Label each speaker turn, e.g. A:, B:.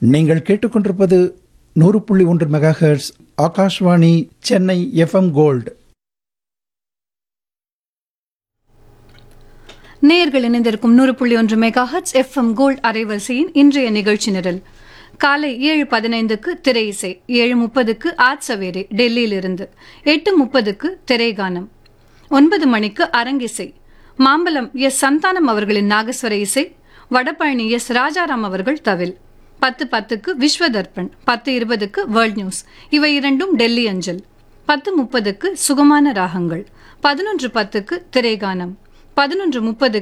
A: நீங்கள் கேட்டுக்கொண்டிருப்பது நூறு புள்ளி ஒன்று megahertz Akashvani Chennai FM gold
B: நேயர்கள் இணைந்திருக்கும் நூறு புள்ளி ஒன்று மெகா ஹட்ஸ் எஃப்எம் கோல்ட் அரைவரிசையின் இன்றைய நிகழ்ச்சி நிரல் காலை ஏழு பதினைந்துக்கு திரை இசை ஏழு முப்பதுக்கு ஆட் சவேரே டெல்லியிலிருந்து எட்டு முப்பதுக்கு திரைகானம் ஒன்பது மணிக்கு அரங்கிசை மாம்பலம் எஸ் சந்தானம் அவர்களின் நாகஸ்வர இசை வடபழனி எஸ் ராஜாராம் அவர்கள் தவில் பத்து பத்துக்கு விஸ்வதர்பன் பத்து இருபதுக்கு வேர்ல்ட் நியூஸ் இவை இரண்டும் டெல்லி அஞ்சல் பத்து முப்பதுக்கு சுகமான ராகங்கள் பதினொன்று பத்துக்கு திரைகானம் பதினொன்று முப்பதுக்கு